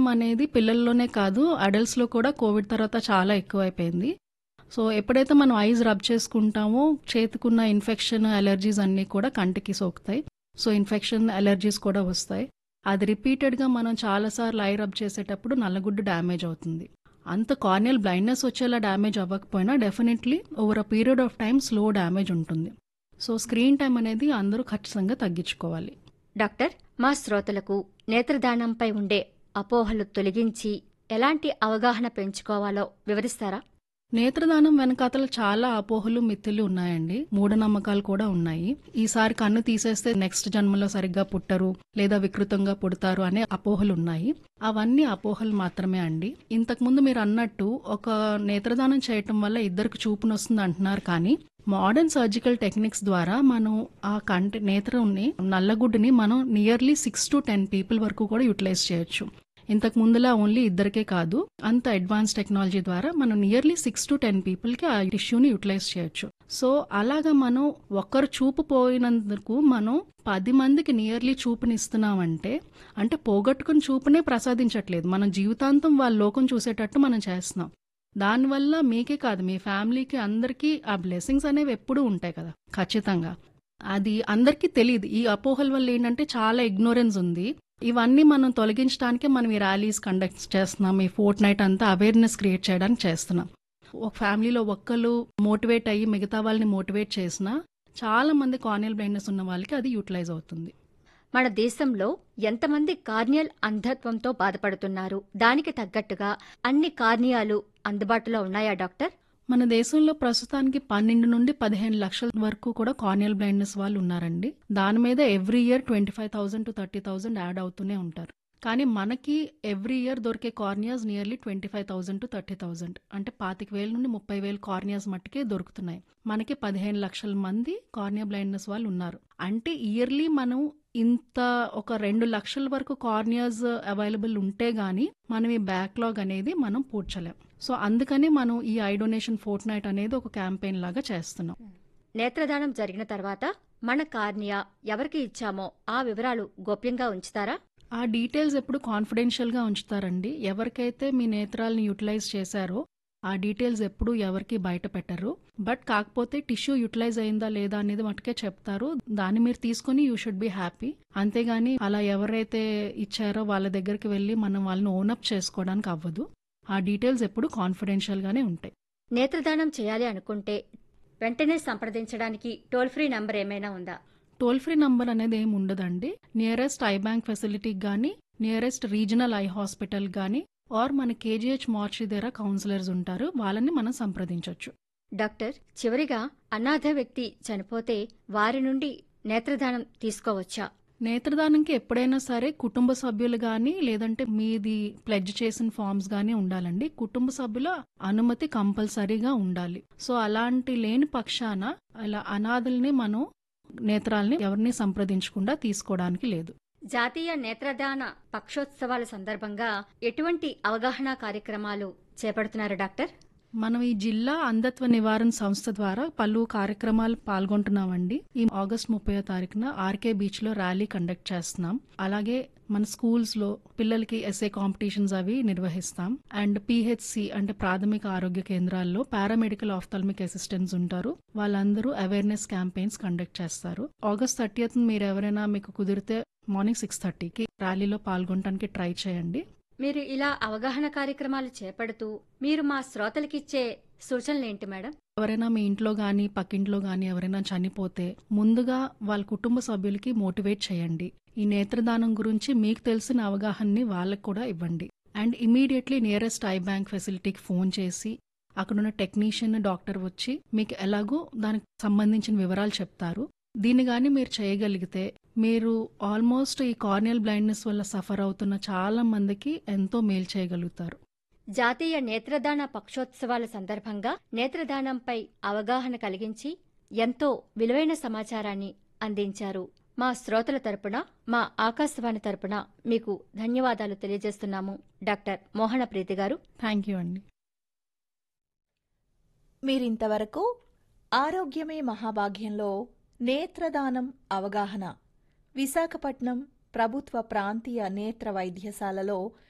time అనేది పిల్లల్లోనే కాదు అడల్ట్స్లో కూడా కోవిడ్ తర్వాత చాలా ఎక్కువైపోయింది సో ఎప్పుడైతే మనం ఐస్ రబ్ చేసుకుంటామో చేతికున్న ఇన్ఫెక్షన్ అలర్జీస్ అన్నీ కూడా కంటికి సోకుతాయి సో ఇన్ఫెక్షన్ అలర్జీస్ కూడా వస్తాయి అది రిపీటెడ్గా మనం చాలాసార్లు ఐ రబ్ చేసేటప్పుడు నల్లగుడ్డు డ్యామేజ్ అవుతుంది అంత కార్నియల్ బ్లైండ్నెస్ వచ్చేలా డ్యామేజ్ అవ్వకపోయినా definitely over uh period of time slow damage ఉంటుంది సో స్క్రీన్ టైం అనేది అందరూ ఖచ్చితంగా తగ్గించుకోవాలి డాక్టర్ మా శ్రోతలకు నేత్రదానంపై ఉండే అపోహలు తొలగించి ఎలాంటి అవగాహన పెంచుకోవాలో వివరిస్తారా నేత్రదానం వెనకాతల చాలా అపోహలు మిత్తులు ఉన్నాయండి మూఢనమ్మకాలు కూడా ఉన్నాయి ఈసారి కన్ను తీసేస్తే నెక్స్ట్ జన్మలో సరిగ్గా పుట్టరు లేదా వికృతంగా పుడతారు అనే అపోహలు ఉన్నాయి అవన్నీ అపోహలు మాత్రమే అండి ఇంతకుముందు మీరు అన్నట్టు ఒక నేత్రదానం చేయటం వల్ల ఇద్దరికి చూపునొస్తుంది అంటున్నారు కానీ మోడర్న్ సర్జికల్ టెక్నిక్స్ ద్వారా మనం ఆ కంటి నేత్రంని నల్లగుడ్డుని మనం nearly six to ten people వరకు కూడా యూటిలైజ్ చేయొచ్చు ఇంతకు ముందులా ఓన్లీ ఇద్దరికే కాదు అంత అడ్వాన్స్ టెక్నాలజీ ద్వారా మనం నియర్లీ సిక్స్ టు టెన్ పీపుల్కి ఆ టిష్యూని యూటిలైజ్ చేయొచ్చు సో అలాగా మనం ఒక్కరు చూపు పోయినందుకు మనం పది మందికి నియర్లీ చూపునిస్తున్నామంటే అంటే పోగొట్టుకుని చూపునే ప్రసాదించట్లేదు మనం జీవితాంతం వాళ్ళ లోకం చూసేటట్టు మనం చేస్తున్నాం దానివల్ల మీకే కాదు మీ ఫ్యామిలీకి అందరికీ ఆ బ్లెస్సింగ్స్ అనేవి ఎప్పుడూ ఉంటాయి కదా ఖచ్చితంగా అది అందరికీ తెలియదు ఈ అపోహల వల్ల ఏంటంటే చాలా ఇగ్నోరెన్స్ ఉంది ఇవన్నీ మనం తొలగించడానికే మనం ఈ ర్యాలీస్ కండక్ట్ చేస్తున్నాం ఈ ఫోర్ట్ నైట్ అంతా అవేర్నెస్ క్రియేట్ చేయడానికి చేస్తున్నాం ఒక ఫ్యామిలీలో ఒక్కరు మోటివేట్ అయ్యి మిగతా వాళ్ళని మోటివేట్ చేసినా చాలా మంది కార్నియల్ బ్లైండ్నెస్ ఉన్న వాళ్ళకి అది యూటిలైజ్ అవుతుంది మన దేశంలో ఎంతమంది కార్నియల్ అంధత్వంతో బాధపడుతున్నారు దానికి తగ్గట్టుగా అన్ని కార్నియాలు అందుబాటులో ఉన్నాయా డాక్టర్ మన దేశంలో ప్రస్తుతానికి పన్నెండు నుండి పదిహేను లక్షల వరకు కూడా కార్నియల్ బ్లైండ్నెస్ వాళ్ళు ఉన్నారండి దాని మీద every year twenty five thousand to thirty thousand add అవుతూనే ఉంటారు కానీ మనకి ఎవ్రీ ఇయర్ దొరికే corneas nearly twenty five thousand to thirty thousand అంటే పాతిక వేల నుండి ముప్పై వేలు కార్నియాస్ మట్టుకే దొరుకుతున్నాయి మనకి పదిహేను లక్షల మంది కార్నియా బ్లైండ్నెస్ వాళ్ళు ఉన్నారు అంటే ఇయర్లీ మనం ఇంత ఒక రెండు లక్షల వరకు కార్నియాస్ అవైలబుల్ ఉంటే గానీ మనం ఈ బ్యాక్లాగ్ అనేది మనం పూడ్చలేం సో అందుకని మనం ఈ ఐ డొనేషన్ ఫోర్ట్ నైట్ అనేది ఒక క్యాంపెయిన్ లాగా చేస్తున్నాం నేత్రదానం జరిగిన తర్వాత మన కార్నియా ఎవరికి ఇచ్చామో ఆ వివరాలు గోప్యంగా ఉంచుతారా ఆ డీటెయిల్స్ ఎప్పుడు కాన్ఫిడెన్షియల్ గా ఉంచుతారండి ఎవరికైతే మీ నేత్రాలను యూటిలైజ్ చేశారో ఆ డీటెయిల్స్ ఎప్పుడు ఎవరికి బయట పెట్టరు బట్ కాకపోతే టిష్యూ యూటిలైజ్ అయిందా లేదా అనేది మటుకే చెప్తారు దాన్ని మీరు తీసుకొని యూ షుడ్ బి హ్యాపీ అంతేగాని అలా ఎవరైతే ఇచ్చారో వాళ్ళ దగ్గరికి వెళ్ళి మనం వాళ్ళని ఓనప్ చేసుకోవడానికి అవ్వదు ఆ డీటెయిల్స్ ఎప్పుడు కాన్ఫిడెన్షియల్ గానే ఉంటాయి నేత్రదానం చేయాలి అనుకుంటే వెంటనే సంప్రదించడానికి టోల్ ఫ్రీ నంబర్ ఏమైనా ఉందా టోల్ ఫ్రీ నంబర్ అనేది ఏమి ఉండదండి నియరెస్ట్ ఐ బ్యాంక్ ఫెసిలిటీకి కానీ నియరెస్ట్ రీజనల్ ఐ హాస్పిటల్ కానీ ఆర్ మన కేజీహెచ్ మార్చి దగ్గర కౌన్సిలర్స్ ఉంటారు వాళ్ళని మనం సంప్రదించవచ్చు డాక్టర్ చివరిగా అనాథ వ్యక్తి చనిపోతే వారి నుండి నేత్రదానం తీసుకోవచ్చా నేత్రదానంకి ఎప్పుడైనా సరే కుటుంబ సభ్యులు కానీ లేదంటే మీది ప్లెడ్జ్ చేసిన ఫామ్స్ కానీ ఉండాలండి కుటుంబ సభ్యుల అనుమతి కంపల్సరీగా ఉండాలి సో అలాంటి లేని పక్షాన అలా అనాథల్ని మనం నేత్రాల్ని ఎవరిని సంప్రదించకుండా తీసుకోవడానికి లేదు జాతీయ నేత్రదాన పక్షోత్సవాల సందర్భంగా ఎటువంటి అవగాహన కార్యక్రమాలు చేపడుతున్నారు డాక్టర్ మనం ఈ జిల్లా అంధత్వ నివారణ సంస్థ ద్వారా పలు కార్యక్రమాలు పాల్గొంటున్నామండి ఈ ఆగస్ట్ ముప్పై తారీఖున ఆర్కే బీచ్ లో ర్యాలీ కండక్ట్ చేస్తున్నాం అలాగే మన స్కూల్స్ లో పిల్లలకి ఎస్ఏ కాంపిటీషన్స్ అవి నిర్వహిస్తాం అండ్ పిహెచ్సి అంటే ప్రాథమిక ఆరోగ్య కేంద్రాల్లో పారామెడికల్ ఆఫ్థల్మిక్ అసిస్టెంట్స్ ఉంటారు వాళ్ళందరూ అవేర్నెస్ క్యాంపెయిన్స్ కండక్ట్ చేస్తారు ఆగస్ట్ థర్టీయత్ మీరు ఎవరైనా మీకు కుదిరితే మార్నింగ్ సిక్స్ థర్టీకి ర్యాలీలో పాల్గొనడానికి ట్రై చేయండి మీరు ఇలా అవగాహన కార్యక్రమాలు చేపడుతూ మీరు మా శ్రోతలకిచ్చే సూచనలేంటి మేడం ఎవరైనా మీ ఇంట్లో గానీ పక్కింట్లో గానీ ఎవరైనా చనిపోతే ముందుగా వాళ్ళ కుటుంబ సభ్యులకి మోటివేట్ చేయండి ఈ నేత్రదానం గురించి మీకు తెలిసిన అవగాహనని వాళ్ళకు కూడా ఇవ్వండి and immediately nearest eye bank ఫెసిలిటీకి ఫోన్ చేసి అక్కడున్న టెక్నీషియన్ డాక్టర్ వచ్చి మీకు ఎలాగో దానికి సంబంధించిన వివరాలు చెప్తారు దీన్ని గాని మీరు చేయగలిగితే మీరు ఆల్మోస్ట్ ఈ కార్నియల్ బ్లైండ్నెస్ వల్ల సఫర్ అవుతున్న చాలా మందికి ఎంతో మేలు చేయగలుగుతారు జాతీయ నేత్రదాన పక్షోత్సవాల సందర్భంగా నేత్రదానంపై అవగాహన కలిగించి ఎంతో విలువైన సమాచారాన్ని అందించారు మా శ్రోతల తరపున మా ఆకాశవాణి తరపున మీకు ధన్యవాదాలు తెలియజేస్తున్నాము డాక్టర్ మోహన ప్రీతి గారు థ్యాంక్ యూ అండి మీరింతవరకు ఆరోగ్యమే మహాభాగ్యంలో నేత్రదానం అవగాహన విశాఖపట్నం ప్రభుత్వ ప్రాంతీయ నేత్ర వైద్యశాలలో